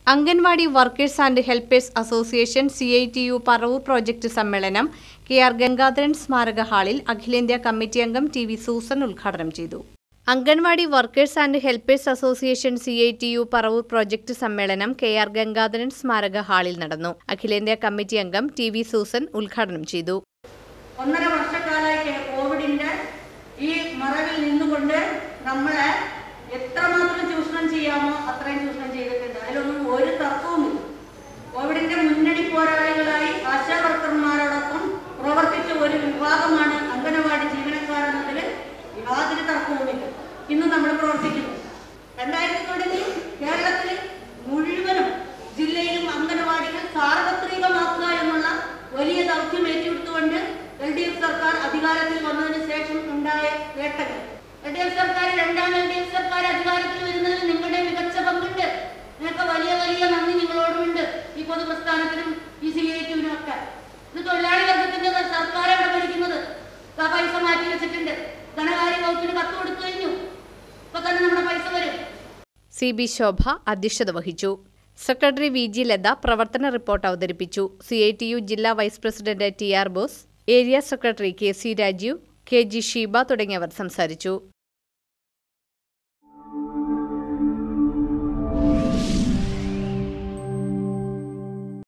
anganwadi workers and helpers association C I T U Paravur project സമ്മേളനം K R Gangadharan സ്മാരക ഹാളിൽ അഖിലേന്ത്യാ കമ്മിറ്റി അംഗം ടി വി സൂസൻ ഉദ്ഘാടനം ചെയ്തു anganwadi workers and helpers association C I T U Paravur project സമ്മേളനം കെ ആർ ഗംഗാധരൻ സ്മാരക ഹാളിൽ നടന്നു അഖിലേന്ത്യാ കമ്മിറ്റി അംഗം ടി വി സൂസൻ ഉദ്ഘാടനം ചെയ്തു ഒന്നര വർഷക്കാലമായി കോവിഡിന്റെ ഈ മറവിൽ നിന്നുകൊണ്ട് നമ്മളെ എത്രമാത്രം ചൂഷണം ചെയ്യാമോ അത്രയും ചൂഷണം ചെയ്തിട്ടുണ്ട് അതിലൊന്നും ഒരു തർക്കവുമില്ല കോവിഡിന്റെ മുന്നണി പോരാളികളായി ആശാ വർക്കർമാരോടൊപ്പം പ്രവർത്തിച്ച ഒരു വിഭാഗമാണ് അംഗനവാടി ജീവനക്കാരെന്നതിൽ യാതൊരു തർക്കവുമില്ല ഇന്ന് നമ്മൾ പ്രവർത്തിക്കുന്നു രണ്ടായിരത്തി തുടങ്ങി കേരളത്തിൽ മുഴുവനും ജില്ലയിലും അംഗനവാടികൾ സാർവത്രികമാക്കുക എന്നുള്ള വലിയ ദൗത്യം ഏറ്റെടുത്തുകൊണ്ട് എൽ ഡി എഫ് സർക്കാർ അധികാരത്തിൽ വന്നതിന് ശേഷം ഉണ്ടായ നേട്ടങ്ങൾ എൽ ഡി എഫ് സർക്കാർ രണ്ടാം എൽ ഡി എഫ് സർക്കാർ അധികാരത്തിൽ വരുന്നതിന് നിങ്ങളുടെ മികച്ച പങ്കുണ്ട് നിങ്ങൾക്ക് വലിയ വലിയ നന്ദി നിങ്ങളോടുമുണ്ട് ഈ പൊതുപ്രസ്ഥാനത്തിനും ഈ സി ഐ ടിനും ഒക്കെ ഇത് തൊഴിലാളി വർഗത്തിന്റെ സർക്കാർ അവിടെ ഭരിക്കുന്നത് ആ പൈസ മാറ്റി വെച്ചിട്ടുണ്ട് ധനകാര്യ വകുപ്പിന് കത്ത് കൊടുത്തു കഴിഞ്ഞു ഇപ്പൊ തന്നെ നമ്മുടെ പൈസ വരും സി ബി ശോഭ അധ്യക്ഷത വഹിച്ചു സെക്രട്ടറി വി ജി ലത പ്രവർത്തന റിപ്പോർട്ട് അവതരിപ്പിച്ചു സി ഐ ടി യു ജില്ലാ vice president T R Bose area secretary K C Rajeev K G Sheeba തുടങ്ങിയവർ സംസാരിച്ചു